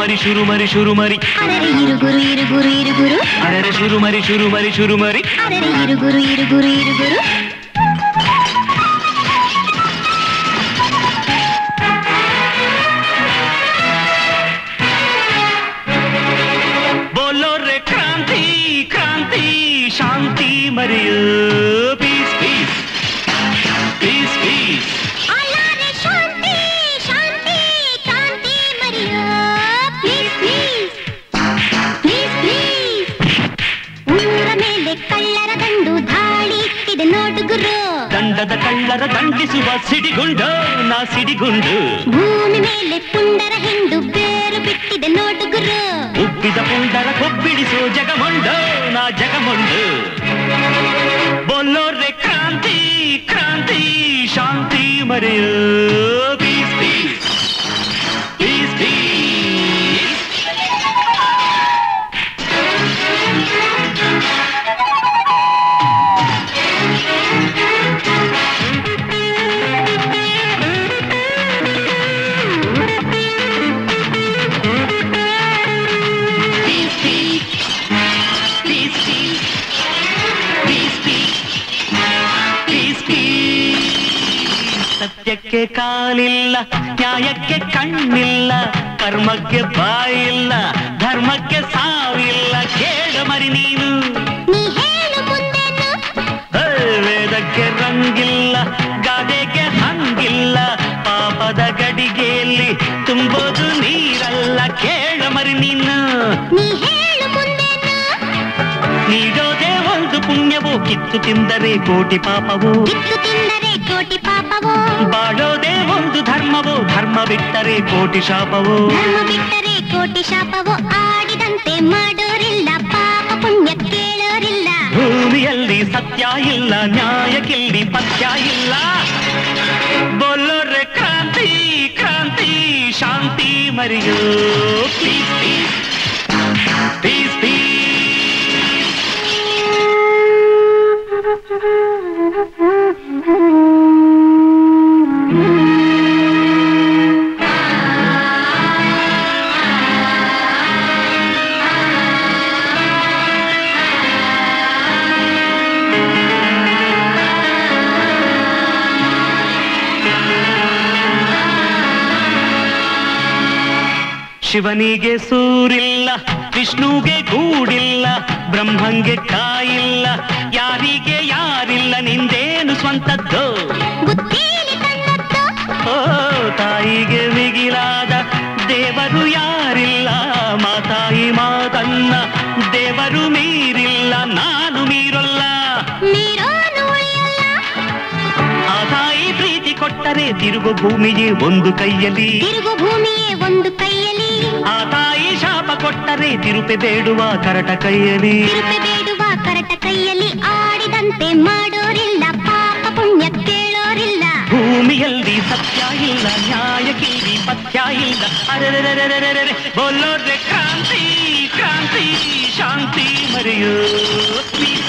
ಮರಿ ಶುರು ಮರಿ ಶುರು ಮರಿ ಅರರೆ ಇರುಗುರು ಇರುಗುರು ಇರುಗುರು ಅರೆ ಶುರು ಮರಿ ಶುರು ಮರಿ ಶುರು ಮರಿ ಅರರೆ ಇರುಗುರು ಇರುಗುರು ಇರುಗುರು ಬೋಲೋ ರೇ ಕ್ರಾಂತಿ ಕ್ರಾಂತಿ ಶಾಂತಿ ಮರಿಯು ಪೀಸ್ ಪೀಸ್ ಪೀಸ್ ಪೀಸ್ ಅಲಾರೆ ಶಾಂತಿ ಶಾಂತಿ ಕ್ರಾಂತಿ ಮರಿಯೋ ಪ್ಲೀಸ್ ಪ್ಲೀಸ್ ಪ್ಲೀಸ್ ಪ್ಲೀಸ್ ಊರ ಮೇಲೆ ಕಳ್ಳರ ದಂಡು ದಾಳಿ ಇಟ್ಟಿದೆ ನೋಡು ಗುರು ದಂಡದ ಕಳ್ಳರ ದಂಡಿಸುವ ಸಿಡಿಗುಂಡು ನಾ ಸಿಡಿಗುಂಡು ಭೂಮಿ ಮೇಲೆ ಪುಂಡರ ಹಿಂಡು ಬೇರು ಬಿಟ್ಟಿದೆ ನೋಡು ಗುರು ಉಬ್ಬಿದ ಪುಂಡರ ಕೊಬ್ಬಿಡಿಸೋ ಜಗಮೊಂಡು ನಾ ಜಗಮೊಂಡು ಬೋಲೋ ರೇ ಕ್ರಾಂತಿ ಕ್ರಾಂತಿ ಶಾಂತಿ ಮರೆಯು peace peace peace peace peace peace peace peace peace peace peace ಸತ್ಯಕ್ಕೆ ಕಾಲಿಲ್ಲ ನ್ಯಾಯಕ್ಕೆ ಕಣ್ಣಿಲ್ಲ ಕರ್ಮಕ್ಕೆ ಬಾಯಿಲ್ಲ ಧರ್ಮಕ್ಕೆ ಸಾವಿಲ್ಲ ಕೇಳು ಮರಿ ನೀನು ನೀ ಹೇಳು ಮುಂದೇನು ಹೇ, ವೇದಕ್ಕೆ ರಂಗಿಲ್ಲ ಗಾದೆಗೆ ಹಂಗಿಲ್ಲ ಪಾಪದ ಗಡಿಗೆಯಲ್ಲಿ ತುಂಬೋದು ನೀರಲ್ಲ ಕೇಳು ಮರಿ ನೀನು ನೀ ಹೇಳು ಮುಂದೇನು ನೀಡೋದೇ ಒಂದು ಪುಣ್ಯವೋ ಕಿತ್ತು ತಿಂದರೆ ಕೋಟಿ ಪಾಪವೋ ಕಿತ್ತು ತಿಂದರೆ ಕೋಟಿ ಪಾಪವೋ ಬಾಳೋದೇ ಒಂದು ಧರ್ಮವೋ ಧರ್ಮ ಬಿಟ್ಟರೆ ಕೋಟಿ ಶಾಪವೋ ಧರ್ಮ ಬಿಟ್ಟರೆ ಕೋಟಿ ಶಾಪವೋ ಆಡಿದಂತೆ ಮಾಡೋರಿಲ್ಲ ಪಾಪ ಪುಣ್ಯ ಕೇಳೋರಿಲ್ಲ ಭೂಮಿಯಲ್ಲಿ ಸತ್ಯ ಇಲ್ಲ ನ್ಯಾಯಕ್ಕಿಲ್ಲಿ ಪಥ್ಯ ಇಲ್ಲ ಬೋಲೋರೆ ಕ್ರಾಂತಿ ಕ್ರಾಂತಿ ಶಾಂತಿ ಮರಿಯೋ ಪ್ಲೀಸ್ ಪ್ಲೀಸ್ ಪ್ಲೀಸ್ ಪ್ಲೀಸ್ ಶಿವನಿಗೆ ಸೂರಿಲ್ಲ ವಿಷ್ಣುಗೆ ಗೂಡಿಲ್ಲ ಬ್ರಹ್ಮಂಗೆ ಕಾಯಿಲ್ಲ ಯಾರಿಗೆ ಯಾರಿಲ್ಲ ನಿಂದೇನು ಸ್ವಂತದ್ದು ಬುದ್ಧಿಲಿ ಕಣ್ಣದ್ದು ಓ ತಾಯಿಗೆ ಮಿಗಿಲಾದ ದೇವರು ಯಾರಿಲ್ಲ ಮಾತಾಯಿ ಮಾತನ್ನ ದೇವರು ಮೀರಿಲ್ಲ ನಾನು ಮೀರಲ್ಲ ನೀರೋನು ಉಳಿಯಲ್ಲ ಆ ತಾಯಿ ಪ್ರೀತಿ ಕೊಟ್ಟರೆ ತಿರುಗು ಭೂಮಿಗೆ ಒಂದು ಕೈಯಲ್ಲಿ ತಿರುಗು ಭೂಮಿಯೇ ಒಂದು ಕೈಯಲ್ಲಿ ಆ ತಾಯಿ ಶಾಪ ಕೊಟ್ಟರೆ ತಿರುಪೆ ಬೇಡುವ ಕರಟ ಕೈಯಲ್ಲಿ ತಿರುಪೆ ಬೇಡುವ ಕರಟ ಕೈಯಲ್ಲಿ ಆಡಿದಂತೆ ಮಾಡೋರಿಲ್ಲ ಪಾಪ ಪುಣ್ಯ ಕೇಳೋರಿಲ್ಲ ಭೂಮಿಯಲ್ಲಿ ಸತ್ಯ ಇಲ್ಲ ನ್ಯಾಯಕ್ಕಿಲ್ಲಿ ಪಥ್ಯ ಇಲ್ಲ ಅರೆರೆರೆರೆರೆರೆ ಬೋಲೋರೆ ಕ್ರಾಂತಿ ಕ್ರಾಂತಿ ಶಾಂತಿ ಮರೆಯೋ